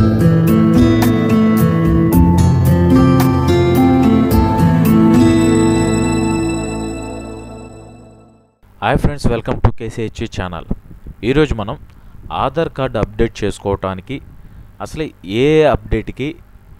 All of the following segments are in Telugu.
hi friends welcome to KCH channel ఈరోజు మనం ఆధార్ కార్డు అప్డేట్ చేసుకోవటానికి అసలు ఏ అప్డేట్కి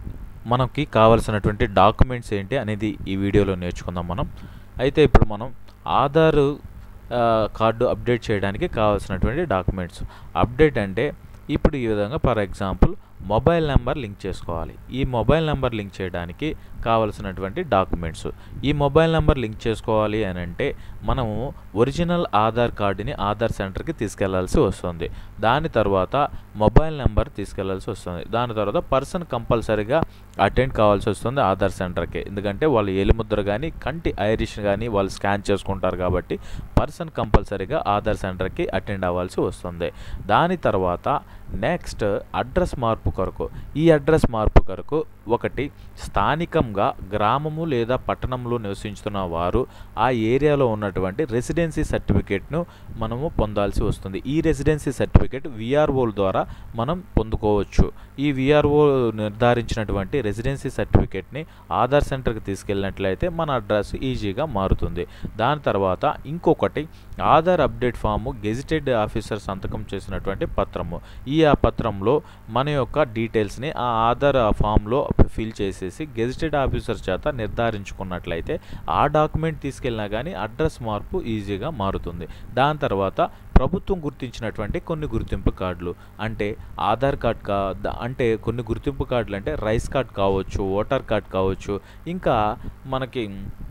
మనకి కావాల్సినటువంటి డాక్యుమెంట్స్ ఏంటి అనేది ఈ వీడియోలో నేర్చుకుందాం మనం అయితే ఇప్పుడు మనం ఆధార్ ఆ, కార్డు అప్డేట్ చేయడానికి కావాల్సినటువంటి డాక్యుమెంట్స్ అప్డేట్ అంటే ఇప్పుడు ఈ విధంగా for example mobile number link చేసుకోవాలి ఈ మొబైల్ నెంబర్ లింక్ చేయడానికి కావలసినటువంటి డాక్యుమెంట్స్ ఈ మొబైల్ నెంబర్ లింక్ చేసుకోవాలి అని అంటే మనము ఒరిజినల్ ఆధార్ కార్డుని ఆధార్ సెంటర్కి తీసుకెళ్లాల్సి వస్తుంది దాని తర్వాత మొబైల్ నెంబర్ తీసుకెళ్లాల్సి వస్తుంది దాని తర్వాత పర్సన్ కంపల్సరీగా అటెండ్ కావాల్సి వస్తుంది ఆధార్ సెంటర్కి ఎందుకంటే వాళ్ళు ఎలిముద్ర కానీ కంటి ఐరిష్ కానీ వాళ్ళు స్కాన్ చేసుకుంటారు కాబట్టి పర్సన్ కంపల్సరీగా ఆధార్ సెంటర్కి అటెండ్ అవ్వాల్సి వస్తుంది దాని తర్వాత నెక్స్ట్ అడ్రస్ మార్పు కొరకు ఈ అడ్రస్ మార్పు కొరకు ఒకటి స్థానికంగా గ్రామము లేదా పట్టణంలో నివసించుతున్న వారు ఆ ఏరియాలో ఉన్నటువంటి రెసిడెన్సీ సర్టిఫికేట్ను మనము పొందాల్సి వస్తుంది ఈ రెసిడెన్సీ సర్టిఫికేట్ విఆర్ఓల ద్వారా మనం పొందుకోవచ్చు ఈ విఆర్ఓ నిర్ధారించినటువంటి రెసిడెన్సీ సర్టిఫికేట్ని ఆధార్ సెంటర్కి తీసుకెళ్ళినట్లయితే మన అడ్రస్ ఈజీగా మారుతుంది దాని తర్వాత ఇంకొకటి Aadhaar update form gazetted officer సంతకం చేసినటువంటి పత్రము ఈ ఆ పత్రంలో మన యొక్క డీటెయిల్స్ని ఆ ఆధార్ ఫామ్లో ఫిల్ చేసేసి గెజిటెడ్ ఆఫీసర్ చేత నిర్ధారించుకున్నట్లయితే ఆ డాక్యుమెంట్ తీసుకెళ్ళినా కానీ అడ్రస్ మార్పు ఈజీగా మారుతుంది దాని తర్వాత ప్రభుత్వం గుర్తించినటువంటి కొన్ని గుర్తింపు కార్డులు అంటే ఆధార్ కార్డ్ కా ద- అంటే కొన్ని గుర్తింపు కార్డులు అంటే రైస్ కార్డ్ కావచ్చు ఓటర్ కార్డ్ కావచ్చు ఇంకా మనకి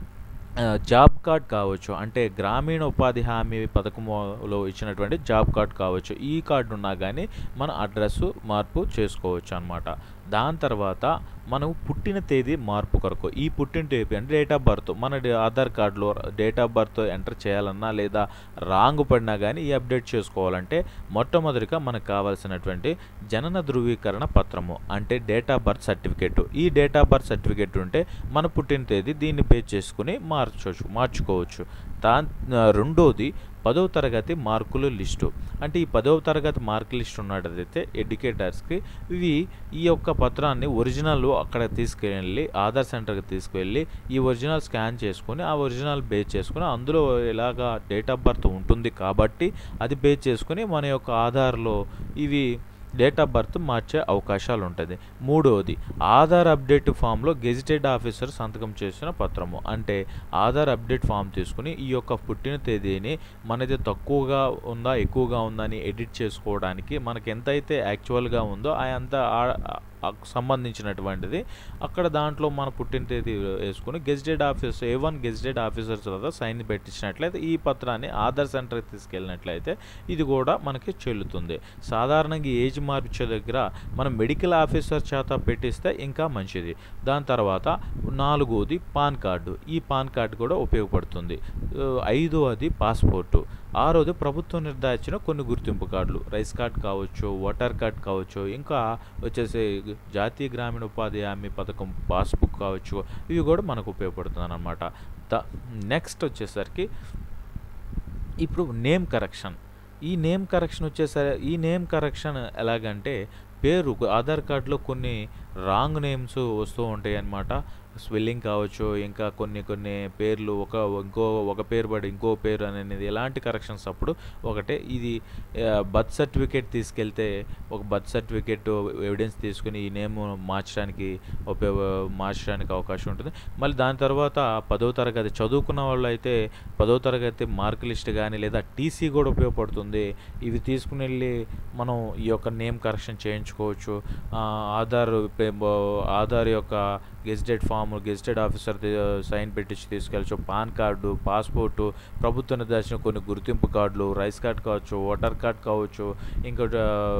ఆ, జాబ్ కార్డ్ కావచ్చు అంటే గ్రామీణ ఉపాధి హామీ పథకంలో ఇచ్చినటువంటి జాబ్ కార్డ్ కావచ్చు ఈ కార్డు ఉన్నా కానీ మన అడ్రస్ మార్పు చేసుకోవచ్చు అనమాట దాని తర్వాత మనం పుట్టిన తేదీ మార్పు కొరకు ఈ పుట్టిన తేదీ అంటే డేట్ ఆఫ్ బర్త్ మన డే- ఆధార్ కార్డులో డేట్ ఆఫ్ బర్త్ ఎంటర్ చేయాలన్నా లేదా రాంగ్ పడినా కానీ ఈ అప్డేట్ చేసుకోవాలంటే మొట్టమొదటిగా మనకు కావాల్సినటువంటి జనన ధృవీకరణ పత్రము అంటే డేట్ ఆఫ్ బర్త్ సర్టిఫికేట్ ఈ డేట్ ఆఫ్ బర్త్ సర్టిఫికేట్ ఉంటే మన పుట్టిన తేదీ దీన్ని బేస్ చేసుకుని మార్చవచ్చు మార్చుకోవచ్చు దా రెండోది పదవ తరగతి మార్కుల లిస్టు అంటే ఈ పదవ తరగతి మార్క్ లిస్ట్ ఉన్నట్టయితే ఎడ్యుకేటర్స్కి ఇవి ఈ యొక్క పత్రాన్ని ఒరిజినల్ అక్కడ తీసుకెళ్ళి ఆధార్ సెంటర్కి తీసుకువెళ్ళి ఈ ఒరిజినల్ స్కాన్ చేసుకొని ఆ ఒరిజినల్ బేస్ చేసుకొని అందులో ఇలాగా డేట్ ఆఫ్ బర్త్ ఉంటుంది కాబట్టి అది బేస్ చేసుకొని మన యొక్క ఆధార్లో ఇవి డేట్ ఆఫ్ బర్త్ మార్చే అవకాశాలు ఉంటుంది మూడవది ఆధార్ అప్డేట్ ఫామ్లో గెజిటెడ్ ఆఫీసర్ సంతకం చేసిన పత్రము అంటే ఆధార్ అప్డేట్ ఫామ్ తీసుకుని ఈ యొక్క పుట్టిన తేదీని మనది తక్కువగా ఉందా ఎక్కువగా ఉందా అని ఎడిట్ చేసుకోవడానికి మనకి ఎంతైతే యాక్చువల్గా ఉందో ఆ అంత ఆ- ఆ సంబంధించినటువంటిది అక్కడ దాంట్లో మన పుట్టిన తేదీ వేసుకుని gazetted officer A one gazetted officer తర్వాత సైన్ పెట్టించినట్లయితే ఈ పత్రాన్ని ఆధార్ సెంటర్కి తీసుకెళ్ళినట్లయితే ఇది కూడా మనకి చెల్లుతుంది సాధారణంగా ఏజ్ మార్చే దగ్గర మనం మెడికల్ ఆఫీసర్ చేత పెట్టిస్తే ఇంకా మంచిది దాని తర్వాత నాలుగోది పాన్ కార్డు ఈ పాన్ కార్డు కూడా ఉపయోగపడుతుంది ఆ, ఐదోది పాస్పోర్టు ఆరోది ప్రభుత్వం నిర్ధారించిన కొన్ని గుర్తింపు కార్డులు రైస్ కార్డ్ కావచ్చు ఓటర్ కార్డ్ కావచ్చు ఇంకా వచ్చేసి జాతీయ గ్రామీణ ఉపాధి హామీ పథకం పాస్బుక్ కావచ్చు ఇవి కూడా మనకు ఉపయోగపడుతుంది అనమాట ద నెక్స్ట్ వచ్చేసరికి ఇప్పుడు నేమ్ కరెక్షన్ ఈ నేమ్ కరెక్షన్ వచ్చేసరి ఈ నేమ్ కరెక్షన్ ఎలాగంటే పేరు ఆధార్ కార్డులో కొన్ని రాంగ్ నేమ్స్ వస్తూ ఉంటాయి అన్నమాట స్పెల్లింగ్ కావచ్చు ఇంకా కొన్ని కొన్ని పేర్లు ఒక ఇంకో ఒక పేరు పడి ఇంకో పేరు అనేది ఎలాంటి కరెక్షన్స్ అప్పుడు ఒకటే ఇది బర్త్ సర్టిఫికేట్ తీసుకెళ్తే ఒక బర్త్ సర్టిఫికేట్ ఎవిడెన్స్ తీసుకుని ఈ నేమ్ మార్చడానికి ఉపయోగ మార్చడానికి అవకాశం ఉంటుంది మళ్ళీ దాని తర్వాత పదో తరగతి చదువుకున్న వాళ్ళు అయితే పదో తరగతి మార్క్ లిస్ట్ కానీ లేదా టీసీ కూడా ఉపయోగపడుతుంది ఇవి తీసుకుని వెళ్ళి మనం ఈ యొక్క నేమ్ కరెక్షన్ చేయించుకోవచ్చు ఆ, ఆధార్ పే- బో- ఆధార్ యొక్క gazetted form gazetted officer sign పెట్టించి తీసుకెళ్ళచ్చు పాన్ కార్డు పాస్పోర్టు ప్రభుత్వ నిర్దేశించిన కొన్ని గుర్తింపు కార్డులు రైస్ కార్డ్ కావచ్చు ఓటర్ కార్డ్ కావచ్చు ఇంకోటి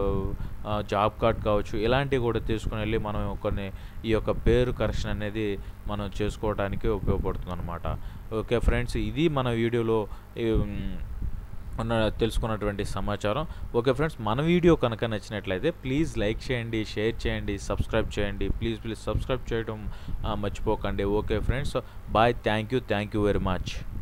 ఆ, జాబ్ కార్డ్ కావచ్చు ఇలాంటివి కూడా తీసుకుని వెళ్ళి మనం కొన్ని ఈ యొక్క పేరు కరెక్షన్ అనేది మనం చేసుకోవడానికి ఉపయోగపడుతుంది అనమాట ఓకే ఫ్రెండ్స్ ఇది మన వీడియోలో ఈ, మ్, ఉన్న తెలుసుకున్నటువంటి సమాచారం ఓకే ఫ్రెండ్స్ మన వీడియో కనుక నచ్చినట్లయితే ప్లీజ్ లైక్ చేయండి షేర్ చేయండి సబ్స్క్రైబ్ చేయండి ప్లీజ్ ప్లీజ్ సబ్స్క్రైబ్ చేయడం ఆ, మర్చిపోకండి okay friends bye thank you thank you very much